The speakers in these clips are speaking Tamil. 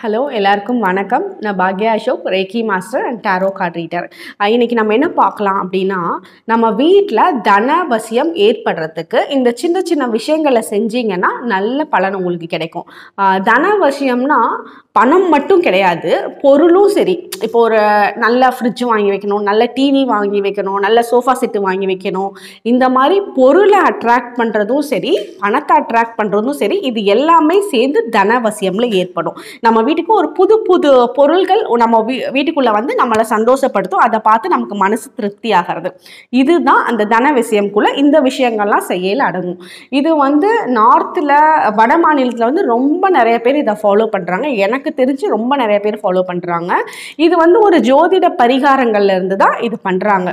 ஹலோ எல்லாருக்கும் வணக்கம் நான் பாக்யா Ashok Reiki master and tarot card reader இன்னைக்கு நம்ம என்ன பார்க்கலாம் அப்படின்னா நம்ம வீட்டில் தனவசியம் ஏற்படுறதுக்கு இந்த சின்ன சின்ன விஷயங்களை செஞ்சீங்கன்னா நல்ல பலன் உங்களுக்கு கிடைக்கும் ஆஹ் தனவசியம்னா பணம் மட்டும் கிடையாது பொருளும் சரி இப்போ ஒரு நல்ல ஃப்ரிட்ஜ் வாங்கி வைக்கணும் நல்ல டிவி வாங்கி வைக்கணும் நல்ல சோஃபா செட்டு வாங்கி வைக்கணும் இந்த மாதிரி பொருளை அட்ராக்ட் பண்ணுறதும் சரி பணத்தை அட்ராக்ட் பண்ணுறதும் சரி இது எல்லாமே சேர்ந்து தனவசியம்ல ஏற்படும் நம்ம வீட்டுக்கு ஒரு புது புது பொருள்கள் நம்ம வீ வீட்டுக்குள்ளே வந்து நம்மளை சந்தோஷப்படுத்தும் அதை பார்த்து நமக்கு மனசு திருப்தி ஆகிறது இதுதான் அந்த தன விஷயம்குள்ளே இந்த விஷயங்கள்லாம் செய்யல அடங்கும் இது வந்து நார்த்தில் வட மாநிலத்தில் வந்து ரொம்ப நிறைய பேர் இதை ஃபாலோ பண்ணுறாங்க எனக்கு தெரிஞ்சு ரொம்ப நிறைய பேர் ஃபாலோ பண்ணுறாங்க இது வந்து ஒரு ஜோதிட பரிகாரங்கள்ல இருந்து தான் இது பண்ணுறாங்க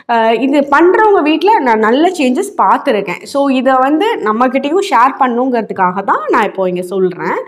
இது பண்ணுறவங்க வீட்டில் நான் நல்ல சேஞ்சஸ் பார்த்துருக்கேன் ஸோ இதை வந்து நம்மக்கிட்டேயும் ஷேர் பண்ணுங்கிறதுக்காக தான் நான் இப்போ இங்கே சொல்கிறேன்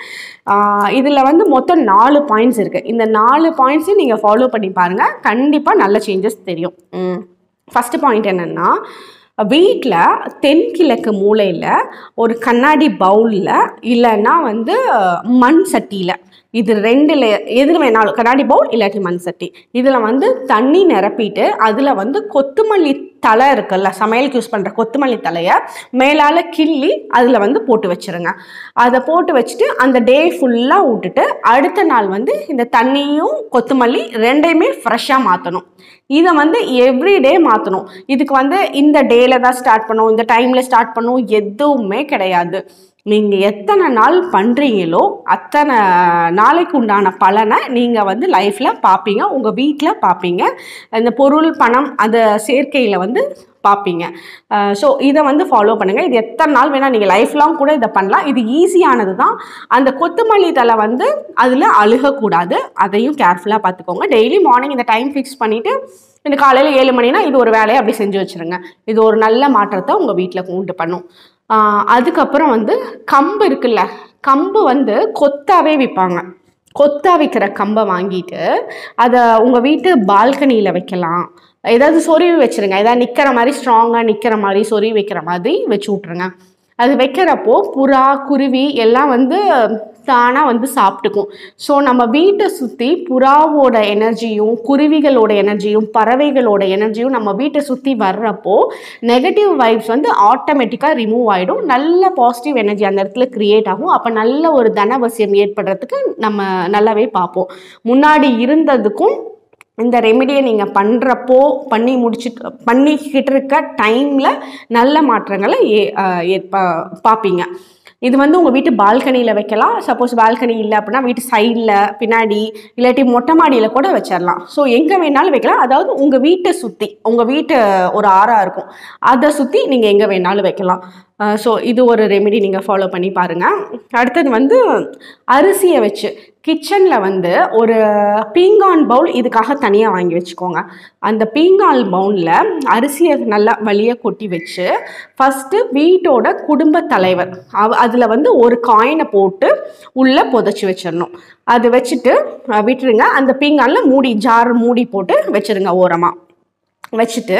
இதில் வந்து மொத்தம் நாலு பாயிண்ட்ஸ் இருக்குது இந்த நாலு பாயிண்ட்ஸையும் நீங்கள் ஃபாலோ பண்ணி பாருங்கள் கண்டிப்பாக நல்ல சேஞ்சஸ் தெரியும் ஃபஸ்ட்டு பாயிண்ட் என்னென்னா வீட்டில் தென்கிழக்கு மூலையில் ஒரு கண்ணாடி பவுலில் இல்லைன்னா வந்து மண் சட்டியில் இது ரெண்டில் எது வேணாலும் கண்ணாடி பவுல் இல்லாட்டி மண் சட்டி இதில் வந்து தண்ணி நிரப்பிட்டு அதில் வந்து கொத்துமல்லி தலை இருக்குல்ல சமையலுக்கு யூஸ் பண்ணுற கொத்தமல்லி தலையை மேலால் கிள்ளி அதில் வந்து போட்டு வச்சுருங்க அதை போட்டு வச்சுட்டு அந்த டே ஃபுல்லாக விட்டுட்டு அடுத்த நாள் வந்து இந்த தண்ணியும் கொத்தமல்லி ரெண்டையுமே ஃப்ரெஷ்ஷாக மாற்றணும் இதை வந்து எவ்ரிடே மாற்றணும் இதுக்கு வந்து இந்த டேல தான் ஸ்டார்ட் பண்ணும் இந்த டைமில் ஸ்டார்ட் பண்ணும் எதுவுமே கிடையாது நீங்கள் எத்தனை நாள் பண்ணுறீங்களோ அத்தனை நாளைக்கு உண்டான பலனை நீங்கள் வந்து லைஃப்பில் பார்ப்பீங்க உங்கள் வீட்டில் பார்ப்பீங்க இந்த பொருள் பணம் அந்த சேர்க்கையில் வந்து பார்ப்பீங்க ஸோ இதை வந்து ஃபாலோ பண்ணுங்கள் இது எத்தனை நாள் வேணால் நீங்கள் லைஃப் லாங் கூட இதை பண்ணலாம் இது ஈஸியானது தான் அந்த கொத்தமல்லி தலை வந்து அதில் அழுகக்கூடாது அதையும் கேர்ஃபுல்லாக பார்த்துக்கோங்க டெய்லி மார்னிங் இந்த டைம் ஃபிக்ஸ் பண்ணிவிட்டு இந்த காலையில் ஏழு மணினா இது ஒரு வேலையை அப்படி செஞ்சு வச்சுருங்க இது ஒரு நல்ல மாற்றத்தை உங்கள் வீட்டில் உண்டு பண்ணும் அதுக்கப்புறம் வந்து கம்பு இருக்குல்ல கம்பு வந்து கொத்தாவே விற்பாங்க கொத்தா விற்கிற கம்பை வாங்கிட்டு அதை உங்கள் வீட்டு பால்கனியில் வைக்கலாம் ஏதாவது சொருவி வச்சுருங்க ஏதாவது நிற்கிற மாதிரி ஸ்ட்ராங்காக நிற்கிற மாதிரி சொருவி வைக்கிற மாதிரி வச்சு விட்ருங்க அது வைக்கிறப்போ புறா குருவி எல்லாம் வந்து தானாக வந்து சாப்பிட்டுக்கும் ஸோ நம்ம வீட்டை சுற்றி புறாவோட எனர்ஜியும் குருவிகளோட எனர்ஜியும் பறவைகளோட எனர்ஜியும் நம்ம வீட்டை சுற்றி வர்றப்போ நெகட்டிவ் வைப்ஸ் வந்து ஆட்டோமேட்டிக்காக ரிமூவ் ஆகிடும் நல்ல பாசிட்டிவ் எனர்ஜி அந்த இடத்துல க்ரியேட் ஆகும் அப்போ நல்ல ஒரு தனவசியம் ஏற்படுறதுக்கு நம்ம நல்லாவே பார்ப்போம் முன்னாடி இருந்ததுக்கும் இந்த ரெமிடியை நீங்கள் பண்ணுறப்போ பண்ணி முடிச்சுட்டு பண்ணிக்கிட்டு இருக்க டைமில் நல்ல மாற்றங்களை ஏ ஏற்ப பார்ப்பீங்க இது வந்து உங்கள் வீட்டு பால்கனியில் வைக்கலாம் சப்போஸ் பால்கனி இல்லை அப்படின்னா வீட்டு சைடில் பின்னாடி இல்லாட்டி மொட்டை மாடியில் கூட வச்சிடலாம் ஸோ எங்கே வேணாலும் வைக்கலாம் அதாவது உங்கள் வீட்டை சுற்றி உங்கள் வீட்டு ஒரு ஆறாக இருக்கும் அதை சுற்றி நீங்கள் எங்கே வேணாலும் வைக்கலாம் ஸோ இது ஒரு ரெமெடி நீங்கள் ஃபாலோ பண்ணி பாருங்கள் அடுத்தது வந்து அரிசியை வச்சு கிச்சனில் வந்து ஒரு பீங்கான் பவுல் இதுக்காக தனியாக வாங்கி வச்சுக்கோங்க அந்த பீங்கான் பவுலில் அரிசியை நல்லா வழியை கொட்டி வச்சு ஃபஸ்ட்டு வீட்டோட குடும்ப தலைவர் அவ அதில் வந்து ஒரு காயினை போட்டு உள்ளே புதைச்சி வச்சிடணும் அது வச்சுட்டு விட்டுருங்க அந்த பீங்கானில் மூடி ஜார் மூடி போட்டு வச்சுருங்க ஓரமாக வச்சுட்டு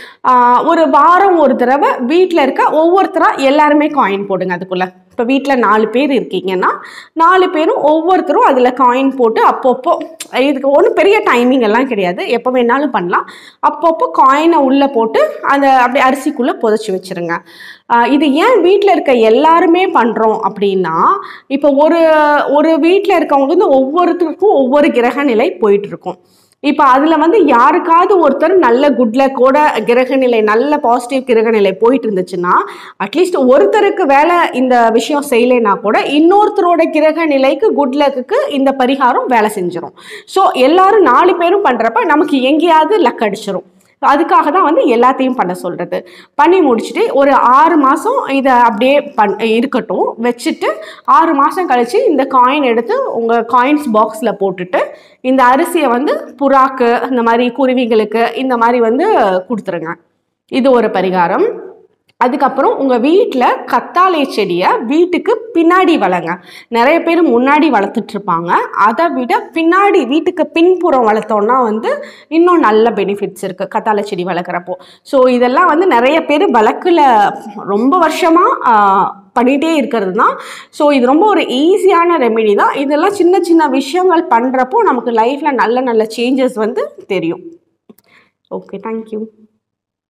ஒரு வாரம் ஒரு தடவை வீட்டில் இருக்க ஒவ்வொருத்தராக எல்லாருமே காயின் போடுங்க அதுக்குள்ளே இப்போ வீட்டில் நாலு பேர் இருக்கீங்கன்னா நாலு பேரும் ஒவ்வொருத்தரும் அதில் காயின் போட்டு அப்பப்போ இதுக்கு ஒன்றும் பெரிய டைமிங் எல்லாம் கிடையாது எப்போ வேணாலும் பண்ணலாம் அப்பப்போ காயினை உள்ளே போட்டு அந்த அப்படி அரிசிக்குள்ளே புதைச்சி வச்சுருங்க இது ஏன் வீட்டில் இருக்க எல்லாருமே பண்ணுறோம் அப்படின்னா இப்போ ஒரு ஒரு வீட்டில் இருக்கவங்க வந்து ஒவ்வொருத்தருக்கும் ஒவ்வொரு கிரக நிலை போயிட்டுருக்கும் இப்போ அதில் வந்து யாருக்காவது ஒருத்தர் நல்ல குட்லக்கோட கிரகநிலை நல்ல பாசிட்டிவ் கிரகநிலை போயிட்டு இருந்துச்சுன்னா அட்லீஸ்ட் ஒருத்தருக்கு வேலை இந்த விஷயம் செய்யலைன்னா கூட இன்னொருத்தரோட கிரக நிலைக்கு குட்லக்கு இந்த பரிகாரம் வேலை செஞ்சிடும் ஸோ எல்லாரும் நாலு பேரும் பண்ணுறப்ப நமக்கு எங்கேயாவது லக் அடிச்சிரும் அதுக்காக தான் வந்து எல்லாத்தையும் பண்ண சொல்கிறது பண்ணி முடிச்சுட்டு ஒரு ஆறு மாதம் இதை அப்படியே பண் இருக்கட்டும் வச்சுட்டு ஆறு மாதம் கழித்து இந்த காயின் எடுத்து உங்கள் காயின்ஸ் பாக்ஸில் போட்டுட்டு இந்த அரிசியை வந்து புறாக்கு இந்த மாதிரி குருவிகளுக்கு இந்த மாதிரி வந்து கொடுத்துருங்க இது ஒரு பரிகாரம் அதுக்கப்புறம் உங்கள் வீட்டில் கத்தாழை செடியை வீட்டுக்கு பின்னாடி வளங்க நிறைய பேர் முன்னாடி வளர்த்துட்ருப்பாங்க அதை விட பின்னாடி வீட்டுக்கு பின்புறம் வளர்த்தோன்னா வந்து இன்னும் நல்ல பெனிஃபிட்ஸ் இருக்குது கத்தாழை செடி வளர்க்குறப்போ ஸோ இதெல்லாம் வந்து நிறைய பேர் வழக்கில் ரொம்ப வருஷமாக பண்ணிகிட்டே இருக்கிறது தான் ஸோ இது ரொம்ப ஒரு ஈஸியான ரெமெடி தான் இதெல்லாம் சின்ன சின்ன விஷயங்கள் பண்ணுறப்போ நமக்கு லைஃப்பில் நல்ல நல்ல சேஞ்சஸ் வந்து தெரியும் ஓகே தேங்க்யூ